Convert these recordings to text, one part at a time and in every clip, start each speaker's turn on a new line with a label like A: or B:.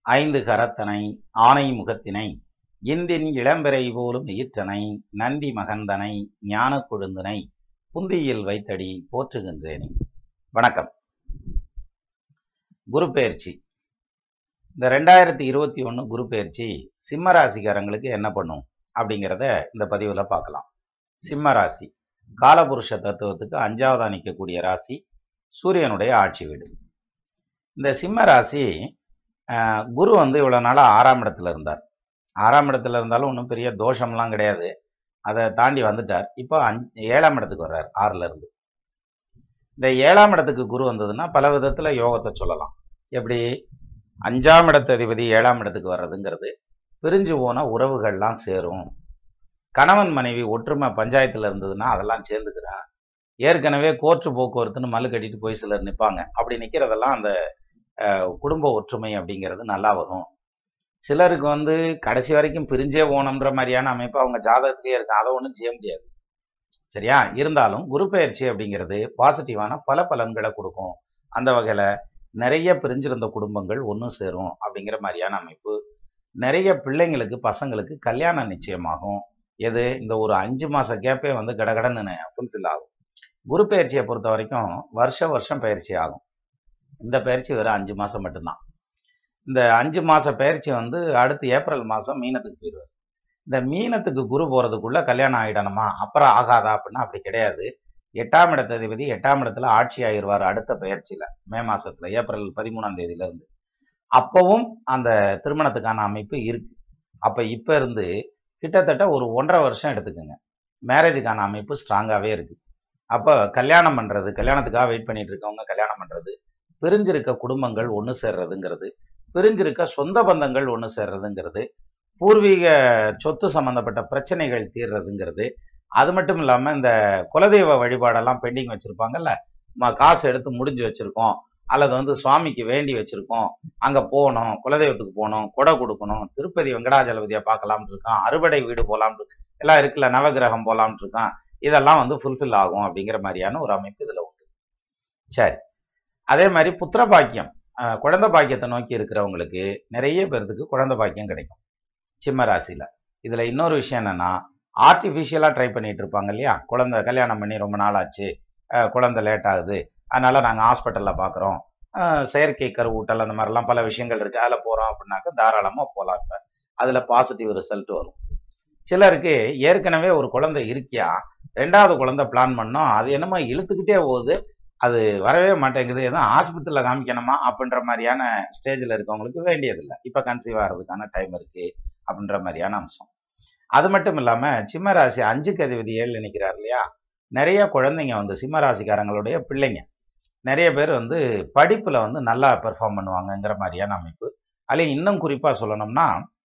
A: ஐந்து கரத்தனை ஆனை முகத்தினை இந்தின் இளம்பிறை போலும் ஈற்றனை நந்தி மகந்தனை ஞானக் கொழுந்தினை புந்தியில் வைத்தடி போற்றுகின்றேனே வணக்கம் குரு பெயர்ச்சி இந்த ரெண்டாயிரத்தி இருபத்தி ஒன்று குரு பெயர்ச்சி சிம்ம ராசிக்காரங்களுக்கு என்ன பண்ணும் அப்படிங்கிறத இந்த பதிவில் பார்க்கலாம் சிம்ம ராசி காலபுருஷ தத்துவத்துக்கு அஞ்சாவதா நிற்கக்கூடிய ராசி சூரியனுடைய ஆட்சி வீடு இந்த சிம்ம ராசி ஆஹ், குரு வந்து இவ்வளோ நாளாக ஆறாம் இடத்துல இருந்தார் ஆறாம் இடத்துல இருந்தாலும் ஒன்றும் பெரிய தோஷம்லாம் கிடையாது அதை தாண்டி வந்துட்டார் இப்போ அஞ் ஏழாம் இடத்துக்கு வர்றார் ஆறுல இருந்து இந்த ஏழாம் இடத்துக்கு குரு வந்ததுன்னா பல விதத்தில் யோகத்தை சொல்லலாம் எப்படி அஞ்சாம் இடத்து அதிபதி ஏழாம் இடத்துக்கு வர்றதுங்கிறது பிரிஞ்சு போன உறவுகள்லாம் சேரும் கணவன் மனைவி ஒற்றுமை பஞ்சாயத்தில் இருந்ததுன்னா அதெல்லாம் சேர்ந்துக்கிறா ஏற்கனவே கோர்ட்டு போக்குவரத்துன்னு மல்லு கட்டிட்டு போய் சிலர் நிற்பாங்க அப்படி நிற்கிறதெல்லாம் அந்த அஹ், குடும்ப ஒற்றுமை அப்படிங்கிறது நல்லா வரும் சிலருக்கு வந்து கடைசி வரைக்கும் பிரிஞ்சே போகணுன்ற மாதிரியான அமைப்பு அவங்க ஜாதகத்திலேயே இருக்கும் அதை ஒன்றும் செய்ய முடியாது சரியா இருந்தாலும் குரு பெயர்ச்சி அப்படிங்கிறது பாசிட்டிவான பல பலன்களை கொடுக்கும் அந்த வகையில் நிறைய பிரிஞ்சிருந்த குடும்பங்கள் ஒன்று சேரும் அப்படிங்கிற மாதிரியான அமைப்பு நிறைய பிள்ளைங்களுக்கு பசங்களுக்கு கல்யாணம் நிச்சயமாகும் எது இந்த ஒரு அஞ்சு மாச கேப்பே வந்து கடகடன்னு ஃபுல்ஃபில் ஆகும் குரு பயிற்சியை பொறுத்த வரைக்கும் வருஷ வருஷம் பயிற்சி ஆகும் இந்த பயிற்சி வெறும் அஞ்சு மாசம் மட்டும்தான் இந்த அஞ்சு மாச பயிற்சி வந்து அடுத்து ஏப்ரல் மாசம் மீனத்துக்கு போயிடுவார் இந்த மீனத்துக்கு குரு போறதுக்குள்ள கல்யாணம் ஆயிடணுமா அப்புறம் ஆகாதா அப்படின்னா அப்படி கிடையாது எட்டாம் இடத்த அதிபதி எட்டாம் இடத்துல ஆட்சி ஆயிடுவார் அடுத்த பயிற்சியில மே மாசத்துல ஏப்ரல் பதிமூணாம் தேதியில இருந்து அப்பவும் அந்த திருமணத்துக்கான அமைப்பு இருக்கு அப்ப இப்ப இருந்து கிட்டத்தட்ட ஒரு ஒன்றரை வருஷம் எடுத்துக்கோங்க மேரேஜுக்கான அமைப்பு ஸ்ட்ராங்காகவே இருக்கு அப்போ கல்யாணம் பண்ணுறது கல்யாணத்துக்காக வெயிட் பண்ணிட்டு இருக்கவங்க கல்யாணம் பண்ணுறது பிரிஞ்சிருக்க குடும்பங்கள் ஒன்று சேர்றதுங்கிறது பிரிஞ்சிருக்க சொந்த பந்தங்கள் ஒன்று சேர்றதுங்கிறது பூர்வீக சொத்து சம்பந்தப்பட்ட பிரச்சனைகள் தீர்றதுங்கிறது அது மட்டும் இல்லாமல் இந்த குலதெய்வ வழிபாடெல்லாம் பெண்டிங் வச்சுருப்பாங்கல்ல ம- காசு எடுத்து முடிஞ்சு வச்சுருக்கோம் அல்லது வந்து சுவாமிக்கு வேண்டி வச்சுருக்கோம் அங்கே போகணும் குலதெய்வத்துக்கு போகணும் கொடை கொடுக்கணும் திருப்பதி வெங்கடாஜலபதியை பார்க்கலாம்னு இருக்கான் அறுபடை வீடு போகலாம்னு எல்லாம் இருக்குல்ல நவகிரகம் போகலாம்னு இருக்கான் இதெல்லாம் வந்து ஃபுல்ஃபில் ஆகும் அப்படிங்கிற மாதிரியான ஒரு அமைப்பு இதில் உண்டு சரி அதே மாதிரி புத்திர பாக்கியம் அஹ், குழந்தை பாக்கியத்தை நோக்கி இருக்கிறவங்களுக்கு நிறைய பேர்த்துக்கு குழந்தை பாக்கியம் கிடைக்கும் சிம்ம ராசியில் இதில் இன்னொரு விஷயம் என்னன்னா ஆர்டிஃபிஷியலாக ட்ரை பண்ணிட்டு இருப்பாங்க இல்லையா குழந்தை கல்யாணம் பண்ணி ரொம்ப நாள் ஆச்சு அஹ், குழந்தை லேட் ஆகுது அதனால நாங்கள் ஹாஸ்பிட்டலில் பார்க்குறோம் செயற்கை கருவூட்டல் அந்த மாதிரிலாம் பல விஷயங்கள் இருக்குது அதில் போகிறோம் அப்படின்னாக்க தாராளமாக போகலாம் இப்போ அதில் பாசிட்டிவ் ரிசல்ட் வரும் சிலருக்கு ஏற்கனவே ஒரு குழந்தை இருக்கியா ரெண்டாவது குழந்தை பிளான் பண்ணோம் அது என்னமோ இழுத்துக்கிட்டே போகுது அது வரவே மாட்டேங்குது எதுவும் ஆஸ்பத்திரியில் காமிக்கணுமா அப்படின்ற மாதிரியான ஸ்டேஜில் இருக்கவங்களுக்கு வேண்டியதில்லை இப்போ கன்சீவ் ஆகிறதுக்கான டைம் இருக்கு அப்படின்ற மாதிரியான அம்சம் அது மட்டும் இல்லாமல் சிம்ம ராசி அஞ்சுக்கு அதிபதி ஏழு நிற்கிறார் இல்லையா நிறைய குழந்தைங்க வந்து சிம்ம ராசிக்காரங்களுடைய பிள்ளைங்க நிறைய பேர் வந்து படிப்பில் வந்து நல்லா பெர்ஃபார்ம் பண்ணுவாங்கங்கிற மாதிரியான அமைப்பு அதில் இன்னும் குறிப்பாக சொல்லணும்னா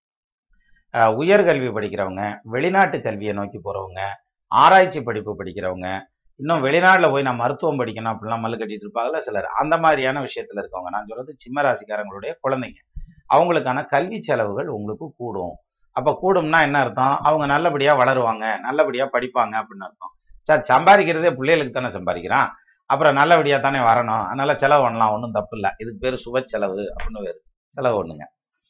A: அஹ், உயர்கல்வி படிக்கிறவங்க வெளிநாட்டு கல்வியை நோக்கி போகிறவங்க ஆராய்ச்சி படிப்பு படிக்கிறவங்க இன்னும் வெளிநாட்டில் போய் நான் மருத்துவம் படிக்கணும் அப்படிலாம் மல்லு கட்டிட்டு இருப்பாங்கல்ல சிலர் அந்த மாதிரியான விஷயத்தில் இருக்கவங்க நான் சொல்றது சிம்ம ராசிக்காரங்களுடைய குழந்தைங்க அவங்களுக்கான கல்வி செலவுகள் உங்களுக்கு கூடும் அப்போ கூடும்னா என்ன அர்த்தம் அவங்க நல்லபடியாக வளருவாங்க நல்லபடியாக படிப்பாங்க அப்படின்னு அர்த்தம் சார் சம்பாதிக்கிறதே பிள்ளைகளுக்கு தானே சம்பாதிக்கிறான் அப்புறம் நல்லபடியாக தானே வரணும் அதனால செலவு பண்ணலாம் ஒன்றும் தப்பு இல்லை இதுக்கு பேர் சுப செலவு அப்படின்னு வேறு செலவு ஒன்றுங்க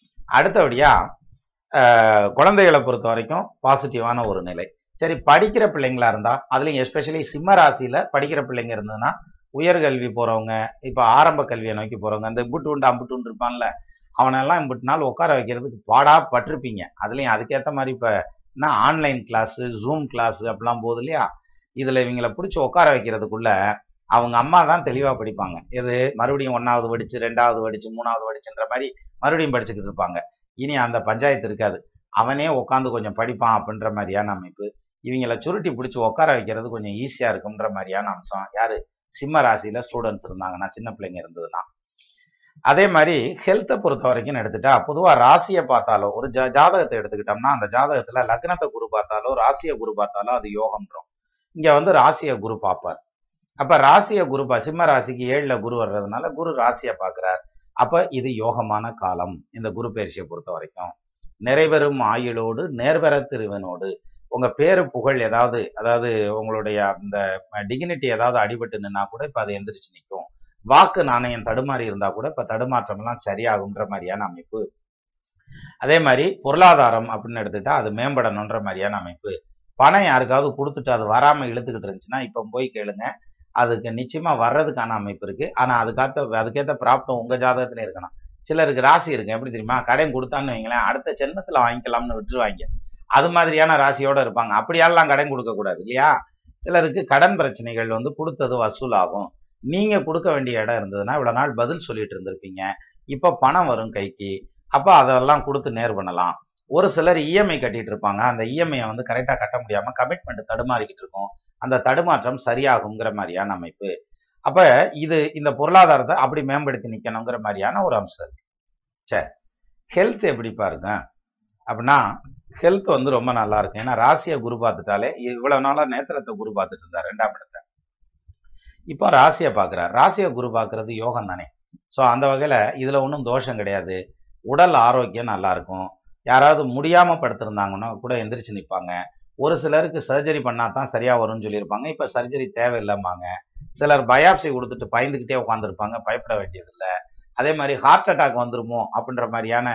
A: அடுத்தபடியாக குழந்தைகளை பொறுத்த வரைக்கும் பாசிட்டிவான ஒரு நிலை சரி படிக்கிற பிள்ளைங்களா இருந்தா அதுலயும் எஸ்பெஷலி சிம்ம ராசியில படிக்கிற பிள்ளைங்க இருந்ததுன்னா உயர்கல்வி போறவங்க இப்ப ஆரம்ப கல்வியை நோக்கி போறவங்க இந்த இம்புட்டு உண்டு அம்புட்டு இருப்பான்ல அவனெல்லாம் இம்புட்டு நாள் உட்கார வைக்கிறதுக்கு பாடா பட்டிருப்பீங்க அதுலயும் அதுக்கேற்ற மாதிரி இப்ப என்ன ஆன்லைன் கிளாஸ் ஜூம் கிளாஸ் அப்படிலாம் போகுது இல்லையா இதுல இவங்களை பிடிச்சி உட்கார வைக்கிறதுக்குள்ள அவங்க அம்மா தான் தெளிவா படிப்பாங்க எது மறுபடியும் ஒன்னாவது படிச்சு ரெண்டாவது படிச்சு மூணாவது படிச்சுன்ற மாதிரி மறுபடியும் படிச்சுக்கிட்டு இருப்பாங்க இனி அந்த பஞ்சாயத்து இருக்காது அவனே உட்காந்து கொஞ்சம் படிப்பான் அப்படின்ற மாதிரியான அமைப்பு இவங்களை சுருட்டி பிடிச்சி உட்கார வைக்கிறது கொஞ்சம் ஈஸியாக இருக்கும்ன்ற மாதிரியான அம்சம் யாரு சிம்ம ராசியில ஸ்டூடெண்ட்ஸ் இருந்தாங்கன்னா சின்ன பிள்ளைங்க இருந்ததுன்னா அதே மாதிரி ஹெல்த்தை பொறுத்த வரைக்கும் எடுத்துட்டா பொதுவாக ராசியை பார்த்தாலோ ஒரு ஜா ஜாதகத்தை எடுத்துக்கிட்டோம்னா அந்த ஜாதகத்துல லக்னத்தை குரு பார்த்தாலோ ராசியை குரு பார்த்தாலோ அது யோகம்ன்றோம் இங்க வந்து ராசியை குரு பார்ப்பார் அப்ப ராசியை குரு பா சிம்ம ராசிக்கு ஏழுல குரு வர்றதுனால குரு ராசியை பார்க்கிறார் அப்ப இது யோகமான காலம் இந்த குரு பயிற்சியை பொறுத்த வரைக்கும் நிறைவேறும் ஆயுளோடு நேர்வர திருவனோடு உங்க பேரு புகழ் ஏதாவது அதாவது உங்களுடைய இந்த டிகினிட்டி ஏதாவது அடிபட்டு நின்னா கூட இப்ப அது எந்திரிச்சு நிற்கும் வாக்கு நாணயம் தடுமாறி இருந்தா கூட இப்ப தடுமாற்றம் எல்லாம் சரியாகுன்ற மாதிரியான அமைப்பு அதே மாதிரி பொருளாதாரம் அப்படின்னு எடுத்துக்கிட்டா அது மேம்படணுன்ற மாதிரியான அமைப்பு பணம் யாருக்காவது கொடுத்துட்டு அது வராமல் இழுத்துக்கிட்டு இருந்துச்சுன்னா இப்போ போய் கேளுங்க அதுக்கு நிச்சயமா வர்றதுக்கான அமைப்பு இருக்கு ஆனா அதுக்காத்த அதுக்கேற்ற பிராப்தம் உங்க ஜாதகத்துல இருக்கணும் சிலருக்கு ராசி இருக்கு எப்படி தெரியுமா கடன் கொடுத்தான்னு வைங்களேன் அடுத்த ஜென்மத்துல வாங்கிக்கலாம்னு விட்டுருவாங்க அது மாதிரியான ராசியோட இருப்பாங்க அப்படியாலாம் கடன் கொடுக்க கூடாது இல்லையா சிலருக்கு கடன் பிரச்சனைகள் வந்து கொடுத்தது வசூலாகும் நீங்க கொடுக்க வேண்டிய இடம் இருந்ததுன்னா இவ்வளவு நாள் பதில் சொல்லிட்டு இருந்திருப்பீங்க இப்போ பணம் வரும் கைக்கு அப்போ அதெல்லாம் கொடுத்து நேர் பண்ணலாம் ஒரு சிலர் இஎம்ஐ கட்டிட்டு இருப்பாங்க அந்த இஎம்ஐயை வந்து கரெக்டாக கட்ட முடியாம கமிட்மெண்ட் தடுமாறிக்கிட்டு இருக்கும் அந்த தடுமாற்றம் சரியாகுங்கிற மாதிரியான அமைப்பு அப்ப இது இந்த பொருளாதாரத்தை அப்படி மேம்படுத்தி நிக்கணுங்கிற மாதிரியான ஒரு அம்சம் இருக்கு சரி ஹெல்த் எப்படி பாருங்க அப்படின்னா ஹெல்த் வந்து ரொம்ப நல்லா இருக்கும் ஏன்னா ராசியை குரு பார்த்துட்டாலே இவ்வளவு நாளா நேத்திரத்தை குரு பார்த்துட்டு இருந்தார் ரெண்டாம் இடத்தை இப்போ ராசியை பார்க்குறார் ராசியை குரு பார்க்கறது யோகம் தானே ஸோ அந்த வகையில் இதில் ஒன்றும் தோஷம் கிடையாது உடல் ஆரோக்கியம் நல்லா இருக்கும் யாராவது முடியாமல் படுத்திருந்தாங்கன்னா கூட எந்திரிச்சு நிற்பாங்க ஒரு சிலருக்கு சர்ஜரி பண்ணால் தான் சரியாக வரும்னு சொல்லியிருப்பாங்க இப்போ சர்ஜரி தேவையில்லைம்பாங்க சிலர் பயாப்சி கொடுத்துட்டு பயந்துக்கிட்டே உட்காந்துருப்பாங்க பயப்பட வேண்டியதில்லை அதே மாதிரி ஹார்ட் அட்டாக் வந்துருமோ அப்படின்ற மாதிரியான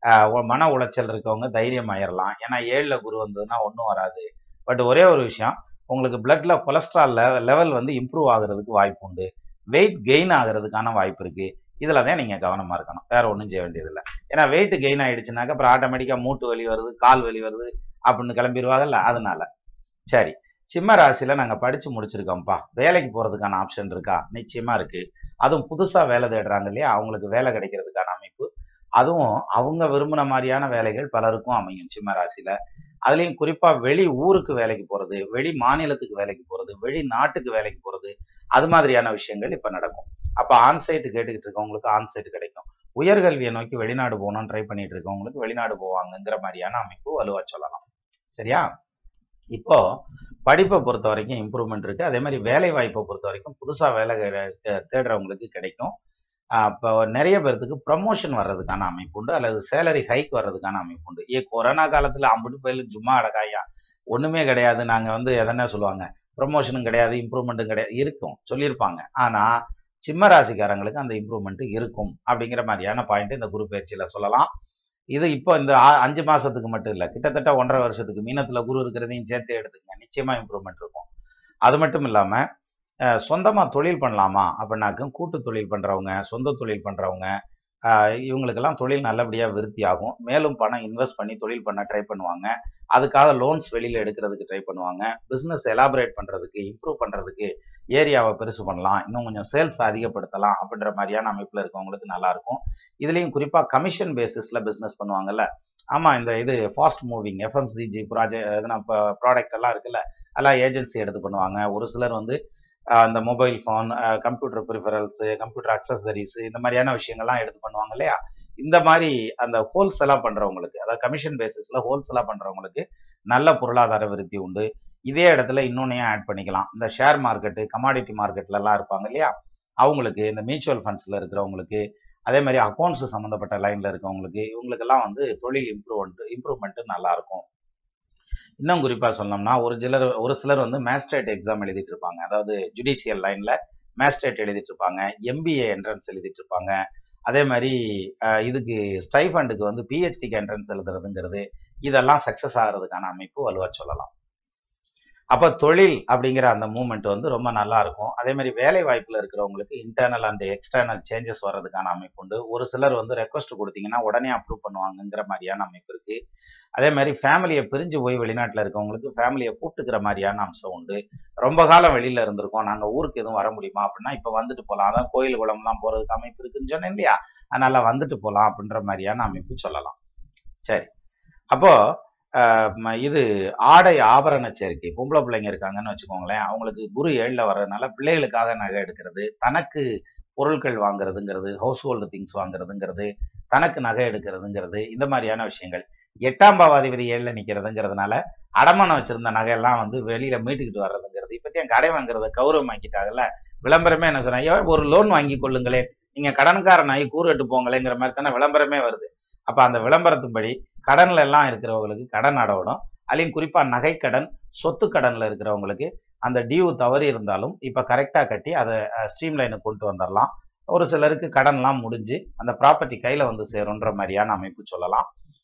A: மன உளைச்சல் இருக்கவங்க தைரியம் ஆயிடலாம் ஏன்னா ஏழில் குரு வந்ததுன்னா ஒன்றும் வராது பட் ஒரே ஒரு விஷயம் உங்களுக்கு பிளட்ல கொலஸ்ட்ரால் லெவல் வந்து இம்ப்ரூவ் ஆகுறதுக்கு வாய்ப்பு உண்டு வெயிட் கெயின் ஆகுறதுக்கான வாய்ப்பு இருக்கு இதில் தான் நீங்கள் கவனமாக இருக்கணும் வேற ஒன்றும் செய்ய வேண்டியதில்லை ஏன்னா வெயிட் கெயின் ஆயிடுச்சுனாக்க அப்புறம் ஆட்டோமேட்டிக்காக மூட்டு வலி வருது கால் வலி வருது அப்படின்னு கிளம்பிடுவாங்கல்ல அதனால சரி சிம்ம ராசியில் நாங்கள் படித்து முடிச்சிருக்கோம்ப்பா வேலைக்கு போகிறதுக்கான ஆப்ஷன் இருக்கா நிச்சயமாக இருக்குது அதுவும் புதுசாக வேலை தேடுறாங்க இல்லையா அவங்களுக்கு வேலை கிடைக்கிறதுக்கான அமைப்பு அதுவும் அவங்க விரும்பின மாதிரியான வேலைகள் பலருக்கும் அமையும் சிம்ம ராசியில் அதுலேயும் குறிப்பாக வெளி ஊருக்கு வேலைக்கு போகிறது வெளி மாநிலத்துக்கு வேலைக்கு போகிறது வெளி நாட்டுக்கு வேலைக்கு போகிறது அது மாதிரியான விஷயங்கள் இப்போ நடக்கும் அப்போ ஆன்சைட்டு கேட்டுக்கிட்டு இருக்கவங்களுக்கு ஆன்சைட் கிடைக்கும் உயர்கல்வியை நோக்கி வெளிநாடு போகணும்னு ட்ரை பண்ணிட்டு இருக்கவங்களுக்கு வெளிநாடு போவாங்கங்கிற மாதிரியான அமைப்பு வலுவாக சொல்லலாம் சரியா இப்போ படிப்பை பொறுத்த வரைக்கும் இம்ப்ரூவ்மெண்ட் இருக்கு அதே மாதிரி வேலை வாய்ப்பை பொறுத்த வரைக்கும் புதுசாக வேலை தேடுறவங்களுக்கு கிடைக்கும் இப்போ நிறைய பேர்த்துக்கு ப்ரமோஷன் வர்றதுக்கான அமைப்பு உண்டு அல்லது சேலரி ஹைக் வர்றதுக்கான அமைப்பு உண்டு ஏ கொரோனா காலத்தில் அம்பிட்டு பயிலும் சும்மா அடக்காயா ஒன்றுமே கிடையாது நாங்கள் வந்து எதனா சொல்லுவாங்க ப்ரொமோஷனும் கிடையாது இம்ப்ரூவ்மெண்ட்டும் கிடையாது இருக்கும் சொல்லியிருப்பாங்க ஆனால் சிம்ம ராசிக்காரங்களுக்கு அந்த இம்ப்ரூவ்மெண்ட் இருக்கும் அப்படிங்கிற மாதிரியான பாயிண்ட் இந்த குரு பயிற்சியில் சொல்லலாம் இது இப்போ இந்த அஞ்சு மாசத்துக்கு மட்டும் இல்லை கிட்டத்தட்ட ஒன்றரை வருஷத்துக்கு மீனத்துல குரு இருக்கிறதையும் சேர்த்து எடுத்துக்கங்க நிச்சயமா இம்ப்ரூவ்மெண்ட் இருக்கும் அது மட்டும் இல்லாம சொந்தமாக தொழில் பண்ணலாமா அப்படின்னாக்கும் கூட்டு தொழில் பண்ணுறவங்க சொந்த தொழில் பண்ணுறவங்க இவங்களுக்கெல்லாம் தொழில் நல்லபடியாக விருத்தி ஆகும் மேலும் பணம் இன்வெஸ்ட் பண்ணி தொழில் பண்ண ட்ரை பண்ணுவாங்க அதுக்காக லோன்ஸ் வெளியில் எடுக்கிறதுக்கு ட்ரை பண்ணுவாங்க பிஸ்னஸ் எலாபரேட் பண்ணுறதுக்கு இம்ப்ரூவ் பண்ணுறதுக்கு ஏரியாவை பெருசு பண்ணலாம் இன்னும் கொஞ்சம் சேல்ஸ் அதிகப்படுத்தலாம் அப்படின்ற மாதிரியான அமைப்பில் இருக்கவங்களுக்கு நல்லாயிருக்கும் இதுலேயும் குறிப்பாக கமிஷன் பேசிஸில் பிஸ்னஸ் பண்ணுவாங்கல்ல ஆமாம் இந்த இது ஃபாஸ்ட் மூவிங் எஃப்எம்சிஜி ப்ராஜெக்ட் எதுனா இப்போ ப்ராடக்ட் எல்லாம் இருக்குல்ல எல்லாம் ஏஜென்சி எடுத்து பண்ணுவாங்க ஒரு சிலர் வந்து அந்த mobile phone computer peripherals computer accessories இந்த மாதிரியான விஷயங்கள்லாம் எடுத்து பண்ணுவாங்க இல்லையா இந்த மாதிரி அந்த ஹோல்சேலாக பண்ணுறவங்களுக்கு அதாவது கமிஷன் பேசிஸில் ஹோல்சேலாக பண்ணுறவங்களுக்கு நல்ல பொருளாதார விருத்தி உண்டு இதே இடத்துல இன்னொன்னையும் ஆட் பண்ணிக்கலாம் இந்த ஷேர் மார்க்கெட்டு கமாடிட்டி மார்க்கெட்லலாம் இருப்பாங்க இல்லையா அவங்களுக்கு இந்த மியூச்சுவல் ஃபண்ட்ஸில் இருக்கிறவங்களுக்கு அதே மாதிரி அக்கௌண்ட்ஸ் சம்மந்தப்பட்ட லைனில் இருக்கவங்களுக்கு இவங்களுக்கெல்லாம் வந்து தொழில் இம்ப்ரூவ்மெண்ட் இம்ப்ரூவ்மெண்ட்டு நல்லாயிருக்கும் இன்னும் குறிப்பாக சொன்னோம்னா ஒரு சிலர் ஒரு சிலர் வந்து மேஸ்ட்ரேட் எக்ஸாம் எழுதிட்டு இருப்பாங்க அதாவது ஜுடிஷியல் லைனில் மேஸ்ட்ரேட் எழுதிட்டு இருப்பாங்க எம்பிஏ என்ட்ரன்ஸ் எழுதிட்டு இருப்பாங்க அதே மாதிரி இதுக்கு ஸ்டைஃபண்டுக்கு வந்து பிஹெச்டிக்கு என்ட்ரன்ஸ் எழுதுறதுங்கிறது இதெல்லாம் சக்ஸஸ் ஆகிறதுக்கான அமைப்பு வலுவாக சொல்லலாம் அப்போ தொழில் அப்படிங்கிற அந்த மூமெண்ட் வந்து ரொம்ப நல்லா இருக்கும் அதே மாதிரி வேலை வாய்ப்பில் இருக்கிறவங்களுக்கு இன்டர்னல் அண்ட் எக்ஸ்டர்னல் சேஞ்சஸ் வர்றதுக்கான அமைப்பு உண்டு ஒரு சிலர் வந்து ரெக்வஸ்ட் கொடுத்தீங்கன்னா உடனே அப்ரூவ் பண்ணுவாங்கங்கிற மாதிரியான அமைப்பு இருக்கு அதே மாதிரி ஃபேமிலியை பிரிஞ்சு போய் வெளிநாட்டில் இருக்கவங்களுக்கு ஃபேமிலியை கூப்பிட்டுக்கிற மாதிரியான அம்சம் உண்டு ரொம்ப காலம் வெளியில இருந்திருக்கோம் நாங்கள் ஊருக்கு எதுவும் வர முடியுமா அப்படின்னா இப்போ வந்துட்டு போகலாம் அதான் கோயில் குளம்லாம் போகிறதுக்கு அமைப்பு இருக்குன்னு சொன்னேன் இல்லையா அதனால வந்துட்டு போகலாம் அப்படின்ற மாதிரியான அமைப்பு சொல்லலாம் சரி அப்போ இது ஆடை ஆபரண சேர்க்கை பொம்பளை பிள்ளைங்க இருக்காங்கன்னு வச்சுக்கோங்களேன் அவங்களுக்கு குரு ஏழில் வர்றதுனால பிள்ளைகளுக்காக நகை எடுக்கிறது தனக்கு பொருட்கள் வாங்குறதுங்கிறது ஹவுஸ் ஹோல்டு திங்ஸ் வாங்குறதுங்கிறது தனக்கு நகை எடுக்கிறதுங்கிறது இந்த மாதிரியான விஷயங்கள் எட்டாம் பாவாதிபதி ஏழில் நிற்கிறதுங்கிறதுனால அடமானம் வச்சிருந்த நகையெல்லாம் வந்து வெளியில மீட்டுக்கிட்டு வர்றதுங்கிறது இப்போத்தையும் கடை வாங்குறத கௌரவமாக்கிட்டாங்கல்ல விளம்பரமே என்ன சொன்னா ஒரு லோன் வாங்கி கொள்ளுங்களேன் நீங்க கடன்காரன் ஆகி கூறுட்டு போங்களேங்கிற மாதிரி தானே விளம்பரமே வருது அப்ப அந்த விளம்பரத்தின்படி கடன்ல எல்லாம் இருக்கிறவங்களுக்கு கடன் அடவிடும் அதுலேயும் குறிப்பா நகைக்கடன் சொத்து கடன்ல இருக்கிறவங்களுக்கு அந்த டியூ தவறி இருந்தாலும் இப்ப கரெக்டா கட்டி அதை ஸ்ட்ரீம் லைனுக்கு கொண்டு வந்துடலாம் ஒரு சிலருக்கு கடன்லாம் முடிஞ்சு அந்த ப்ராப்பர்ட்டி கையில வந்து சேரும்ன்ற மாதிரியான அமைப்பு சொல்லலாம்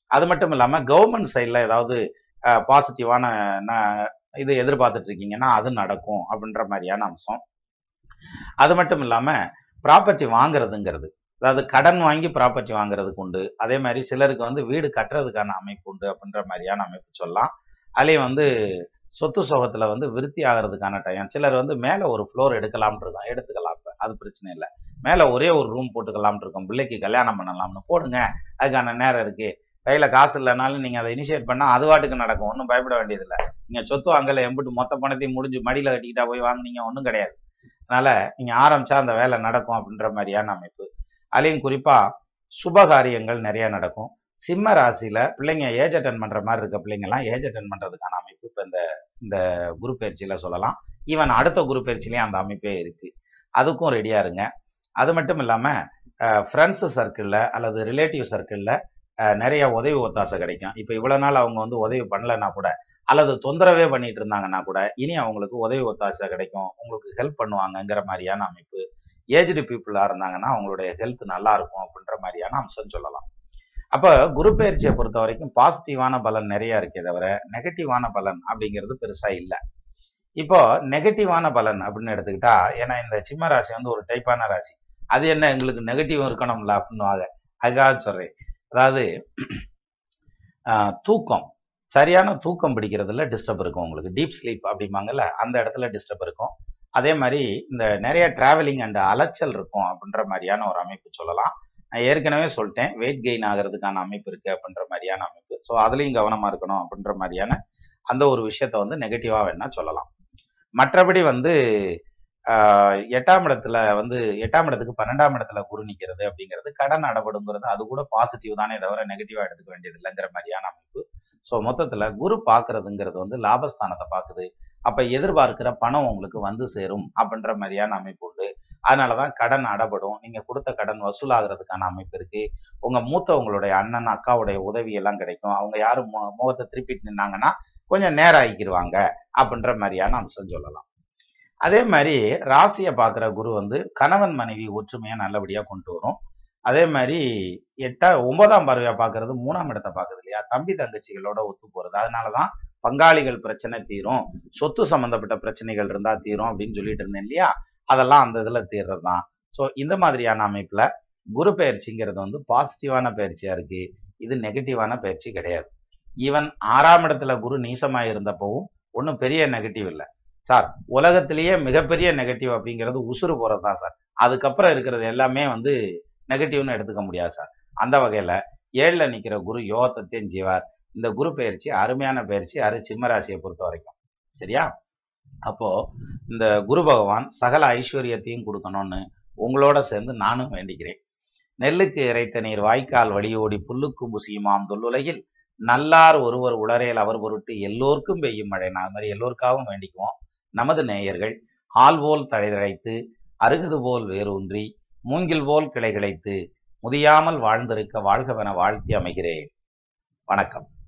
A: அது மட்டும் இல்லாமல் கவர்மெண்ட் சைடில் ஏதாவது பாசிட்டிவான இது எதிர்பார்த்துட்டு இருக்கீங்கன்னா அது நடக்கும் அப்படின்ற மாதிரியான அம்சம் அது மட்டும் இல்லாமல் ப்ராப்பர்ட்டி வாங்குறதுங்கிறது அதாவது கடன் வாங்கி ப்ராப்பர்ட்டி வாங்குறதுக்கு உண்டு அதே மாதிரி சிலருக்கு வந்து வீடு கட்டுறதுக்கான அமைப்பு உண்டு அப்படின்ற மாதிரியான அமைப்பு சொல்லலாம் அதுலேயும் வந்து சொத்து சோகத்தில் வந்து விருத்தி ஆகிறதுக்கான டைம் சிலர் வந்து மேலே ஒரு ஃப்ளோர் எடுக்கலாம்னு இருக்கோம் எடுத்துக்கலாம் இப்போ அது பிரச்சனை இல்லை மேலே ஒரே ஒரு ரூம் போட்டுக்கலாம்னு இருக்கோம் பிள்ளைக்கு கல்யாணம் பண்ணலாம்னு போடுங்க அதுக்கான நேரம் இருக்குது கையில் காசு இல்லைனாலும் நீங்கள் அதை இனிஷியேட் பண்ணால் அது வாட்டுக்கு நடக்கும் ஒன்றும் பயப்பட வேண்டியதில்லை நீங்கள் சொத்து வாங்கல எம்பிட்டு மொத்த பணத்தையும் முடிஞ்சு மடியில் கட்டிக்கிட்டா போய் வாங்குனீங்க ஒன்றும் கிடையாது அதனால் நீங்கள் ஆரம்பித்தா அந்த வேலை நடக்கும் அப்படின்ற மாதிரியான அமைப்பு அதுலேயும் குறிப்பாக சுப காரியங்கள் நிறைய நடக்கும் சிம்ம ராசியில் பிள்ளைங்க ஏஜ் அட்டன் பண்ணுற மாதிரி இருக்க பிள்ளைங்கெல்லாம் ஏஜ் அட்டன் பண்ணுறதுக்கான அமைப்பு இப்போ இந்த இந்த குரு பயிற்சியில் சொல்லலாம் ஈவன் அடுத்த குரு பயிற்சிலையும் அந்த அமைப்பே இருக்குது அதுக்கும் ரெடியாக இருங்க அது மட்டும் இல்லாமல் ஃப்ரெண்ட்ஸு சர்க்கிளில் அல்லது ரிலேட்டிவ் சர்க்கிளில் நிறைய உதவி ஒத்தாசை கிடைக்கும் இப்போ இவ்வளோ நாள் அவங்க வந்து உதவி பண்ணலைன்னா கூட அல்லது தொந்தரவே பண்ணிட்டு இருந்தாங்கன்னா கூட இனி அவங்களுக்கு உதவி ஒத்தாசை கிடைக்கும் உங்களுக்கு ஹெல்ப் பண்ணுவாங்கங்கிற மாதிரியான அமைப்பு ஏஜ்டு பீப்புளாக இருந்தாங்கன்னா அவங்களுடைய ஹெல்த் நல்லா இருக்கும் அப்படின்ற மாதிரியான அம்சம் சொல்லலாம் அப்போ குரு பயிற்சியை பொறுத்த வரைக்கும் பாசிட்டிவான பலன் நிறைய இருக்கே தவிர நெகட்டிவான பலன் அப்படிங்கிறது பெருசாக இல்லை இப்போ நெகட்டிவான பலன் அப்படின்னு எடுத்துக்கிட்டா ஏன்னா இந்த சிம்ம ராசி வந்து ஒரு டைப்பான ராசி அது என்ன எங்களுக்கு நெகட்டிவ் இருக்கணும்ல அப்படின்னுவாங்க அதுக்காக சொல்றேன் அதாவது தூக்கம் சரியான தூக்கம் பிடிக்கிறதுல டிஸ்டர்ப் இருக்கும் உங்களுக்கு டீப் ஸ்லீப் அப்படிம்பாங்கல்ல அந்த இடத்துல டிஸ்டர்ப் இருக்கும் அதே மாதிரி இந்த நிறைய டிராவலிங் அண்ட் அலைச்சல் இருக்கும் அப்படின்ற மாதிரியான ஒரு அமைப்பு சொல்லலாம் நான் ஏற்கனவே சொல்லிட்டேன் வெயிட் கெயின் ஆகிறதுக்கான அமைப்பு இருக்கு அப்படின்ற மாதிரியான அமைப்பு ஸோ அதுலேயும் கவனமா இருக்கணும் அப்படின்ற மாதிரியான அந்த ஒரு விஷயத்த வந்து நெகட்டிவா வேணா சொல்லலாம் மற்றபடி வந்து எட்டாம் இடத்துல வந்து எட்டாம் இடத்துக்கு பன்னெண்டாம் இடத்துல குரு நிற்கிறது அப்படிங்கிறது கடன் அடப்படுங்கிறது அது கூட பாசிட்டிவ் தானே தவிர நெகட்டிவா எடுத்துக்க வேண்டியது இல்லைங்கிற மாதிரியான அமைப்பு ஸோ மொத்தத்தில் குரு பார்க்கறதுங்கிறது வந்து லாபஸ்தானத்தை பார்க்குது அப்போ எதிர்பார்க்கிற பணம் உங்களுக்கு வந்து சேரும் அப்படின்ற மாதிரியான அமைப்பு உண்டு அதனால தான் கடன் அடப்படும் நீங்கள் கொடுத்த கடன் வசூலாகிறதுக்கான அமைப்பு இருக்கு உங்கள் மூத்தவங்களுடைய அண்ணன் அக்காவுடைய உதவி எல்லாம் கிடைக்கும் அவங்க யாரும் முகத்தை திருப்பிட்டு நின்னாங்கன்னா கொஞ்சம் நேரம் ஆகிக்கிடுவாங்க அப்படின்ற மாதிரியான அம்சம் சொல்லலாம் அதே மாதிரி ராசியை பார்க்குற குரு வந்து கணவன் மனைவி ஒற்றுமையாக நல்லபடியாக கொண்டு வரும் அதே மாதிரி எட்டா ஒன்பதாம் பார்வையா பார்க்கறது மூணாம் இடத்தை பார்க்குது இல்லையா தம்பி தங்கச்சிகளோட ஒத்து போகிறது அதனால தான் பங்காளிகள் பிரச்சனை தீரும் சொத்து சம்மந்தப்பட்ட பிரச்சனைகள் இருந்தால் தீரும் அப்படின்னு சொல்லிட்டு இருந்தேன் இல்லையா அதெல்லாம் அந்த இதில் தீர்றது தான் ஸோ இந்த மாதிரியான அமைப்பில் குரு பயிற்சிங்கிறது வந்து பாசிட்டிவான பயிற்சியாக இருக்குது இது நெகட்டிவான பயிற்சி கிடையாது ஈவன் ஆறாம் இடத்துல குரு நீசமாக இருந்தப்பவும் ஒன்றும் பெரிய நெகட்டிவ் இல்லை சார் உலகத்திலேயே மிகப்பெரிய நெகட்டிவ் அப்படிங்கிறது உசுறு போகிறது தான் சார் அதுக்கப்புறம் இருக்கிறது எல்லாமே வந்து நெகட்டிவ்னு எடுத்துக்க முடியாது சார் அந்த வகையில் ஏழில் நிற்கிற குரு யோகத்தையும் ஜீவார் இந்த குரு பயிற்சி அருமையான பயிற்சி அரு சிம்மராசியை பொறுத்த வரைக்கும் சரியா அப்போ இந்த குரு பகவான் சகல ஐஸ்வர்யத்தையும் கொடுக்கணும்னு உங்களோட சேர்ந்து நானும் வேண்டிக்கிறேன் நெல்லுக்கு இறைத்த நீர் வாய்க்கால் வழியோடி புல்லுக்கும் புசியுமாம் தொல்லுலகில் நல்லார் ஒருவர் உளரேல் அவர் பொருட்டு எல்லோருக்கும் பெய்யும் மழை நான் அது மாதிரி எல்லோருக்காகவும் வேண்டிக்குவோம் நமது நேயர்கள் ஆள் போல் தழைதழைத்து அருகது போல் வேரூன்றி மூங்கில் போல் கிளை கிளைத்து முதியாமல் வாழ்ந்திருக்க வாழ்கவென வாழ்த்தி அமைகிறேன் வணக்கம்